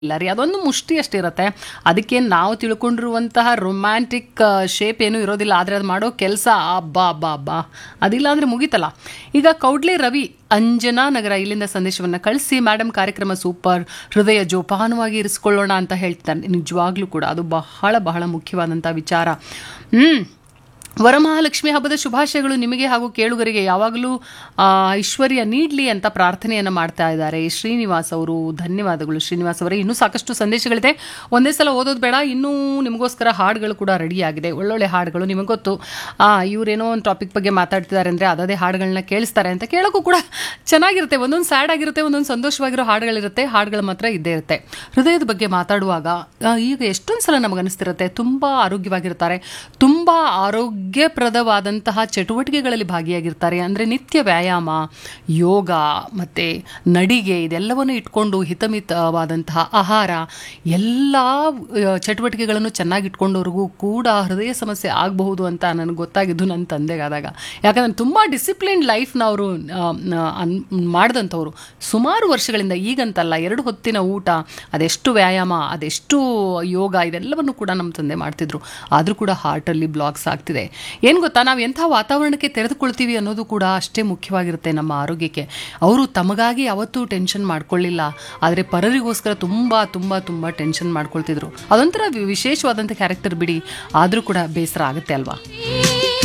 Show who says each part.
Speaker 1: ಇಲ್ಲ ರೀ ಅದೊಂದು ಮುಷ್ಟಿ ಅಷ್ಟಿರುತ್ತೆ ಅದಕ್ಕೆ ನಾವು ತಿಳ್ಕೊಂಡಿರುವಂತಹ ರೊಮ್ಯಾಂಟಿಕ್ ಶೇಪ್ ಏನೂ ಇರೋದಿಲ್ಲ ಆದರೆ ಅದು ಮಾಡೋ ಕೆಲಸ ಅಬ್ಬಾ ಅಬ್ಬಾ ಅಬ್ಬಾ ಅದಿಲ್ಲ ಅಂದರೆ ಮುಗೀತಲ್ಲ ಈಗ ಕೌಡ್ಲೆ ರವಿ ಅಂಜನಾ ನಗರ ಇಲ್ಲಿಂದ ಸಂದೇಶವನ್ನು ಕಳಿಸಿ ಮೇಡಮ್ ಕಾರ್ಯಕ್ರಮ ಸೂಪರ್ ಹೃದಯ ಜೋಪಾನವಾಗಿ ಇರಿಸ್ಕೊಳ್ಳೋಣ ಅಂತ ಹೇಳ್ತಾರೆ ನಿಜವಾಗ್ಲೂ ಕೂಡ ಅದು ಬಹಳ ಬಹಳ ಮುಖ್ಯವಾದಂಥ ವಿಚಾರ ಹ್ಞೂ ವರಮಹಾಲಕ್ಷ್ಮಿ ಹಬ್ಬದ ಶುಭಾಶಯಗಳು ನಿಮಗೆ ಹಾಗೂ ಕೇಳುಗರಿಗೆ ಯಾವಾಗಲೂ ಆ, ಐಶ್ವರ್ಯ ನೀಡಲಿ ಅಂತ ಪ್ರಾರ್ಥನೆಯನ್ನು ಮಾಡ್ತಾ ಇದ್ದಾರೆ ಶ್ರೀನಿವಾಸ್ ಅವರು ಧನ್ಯವಾದಗಳು ಶ್ರೀನಿವಾಸ್ ಅವರೇ ಇನ್ನೂ ಸಾಕಷ್ಟು ಸಂದೇಶಗಳಿದೆ ಒಂದೇ ಸಲ ಓದೋದು ಬೇಡ ಇನ್ನೂ ನಿಮಗೋಸ್ಕರ ಹಾಡುಗಳು ಕೂಡ ರೆಡಿಯಾಗಿದೆ ಒಳ್ಳೊಳ್ಳೆ ಹಾಡುಗಳು ನಿಮಗೆ ಗೊತ್ತು ಆ, ಇವರೇನೋ ಒಂದು ಟಾಪಿಕ್ ಬಗ್ಗೆ ಮಾತಾಡ್ತಿದ್ದಾರೆ ಅಂದರೆ ಅದೇ ಹಾಡುಗಳನ್ನ ಕೇಳಿಸ್ತಾರೆ ಅಂತ ಕೇಳೋಕ್ಕೂ ಕೂಡ ಚೆನ್ನಾಗಿರುತ್ತೆ ಒಂದೊಂದು ಸ್ಯಾಡ್ ಆಗಿರುತ್ತೆ ಒಂದೊಂದು ಸಂತೋಷವಾಗಿರೋ ಹಾಡುಗಳಿರುತ್ತೆ ಹಾಡುಗಳು ಮಾತ್ರ ಇದ್ದೇ ಇರುತ್ತೆ ಹೃದಯದ ಬಗ್ಗೆ ಮಾತಾಡುವಾಗ ಆ, ಈಗ ಎಷ್ಟೊಂದು ಸಲ ನಮಗನಿಸ್ತಿರುತ್ತೆ ತುಂಬ ಆರೋಗ್ಯವಾಗಿರ್ತಾರೆ ತುಂಬ ಆರೋಗ್ಯಪ್ರದವಾದಂತಹ ಚಟುವಟಿಕೆಗಳಲ್ಲಿ ಭಾಗಿಯಾಗಿರ್ತಾರೆ ಅಂದರೆ ನಿತ್ಯ ವ್ಯಾಯಾಮ ಯೋಗ ಮತ್ತು ನಡಿಗೆ ಇದೆಲ್ಲವನ್ನು ಇಟ್ಕೊಂಡು ಹಿತಮಿತವಾದಂತಹ ಆಹಾರ ಎಲ್ಲ ಆ, ಚಟುವಟಿಕೆಗಳನ್ನು ಚೆನ್ನಾಗಿ ಇಟ್ಕೊಂಡವ್ರಿಗೂ ಕೂಡ ಹೃದಯ ಸಮಸ್ಯೆ ಆಗಬಹುದು ಅಂತ ನನಗೆ ಗೊತ್ತಾಗಿದ್ದು ನನ್ನ ತಂದೆಗಾದಾಗ ಯಾಕಂದ್ರೆ ತುಂಬ ಡಿಸಿಪ್ಲಿನ್ ಲೈಫ್ನ ಅವರು ಮಾಡಿದಂಥವ್ರು ಸುಮಾರು ವರ್ಷಗಳಿಂದ ಈಗಂತಲ್ಲ ಎರಡು ಹೊತ್ತಿನ ಊಟ ಅದೆಷ್ಟು ವ್ಯಾಯಾಮ ಅದೆಷ್ಟು ಯೋಗ ಇದೆಲ್ಲವನ್ನು ಕೂಡ ನಮ್ಮ ತಂದೆ ಮಾಡ್ತಿದ್ರು ಆದರೂ ಕೂಡ ಹಾರ್ಟಲ್ಲಿ ಬ್ಲಾಕ್ಸ್ ಆಗ್ತಿದೆ ಏನು ಗೊತ್ತಾ ನಾವು ಎಂಥ ವಾತಾವರಣಕ್ಕೆ ತೆರೆದುಕೊಳ್ತೀವಿ ಅನ್ನೋದು ಕೂಡ ಅಷ್ಟೇ ಮುಖ್ಯವಾಗಿರುತ್ತೆ ನಮ್ಮ ಆರೋಗ್ಯಕ್ಕೆ ಅವರು ತಮಗಾಗಿ ಯಾವತ್ತೂ ಟೆನ್ಷನ್ ಮಾಡ್ಕೊಳ್ಳಿಲ್ಲ ಆದರೆ ಪರರಿಗೋಸ್ಕರ ತುಂಬ ತುಂಬ ತುಂಬ ಟೆನ್ಷನ್ ಮಾಡ್ಕೊಳ್ತಿದ್ರು ಅದೊಂಥರ ವಿ- ವಿಶೇಷವಾದಂಥ ಕ್ಯಾರೆಕ್ಟರ್ ಬಿಡಿ ಆದರೂ ಕೂಡ ಬೇಸರ ಆಗುತ್ತೆ ಅಲ್ವಾ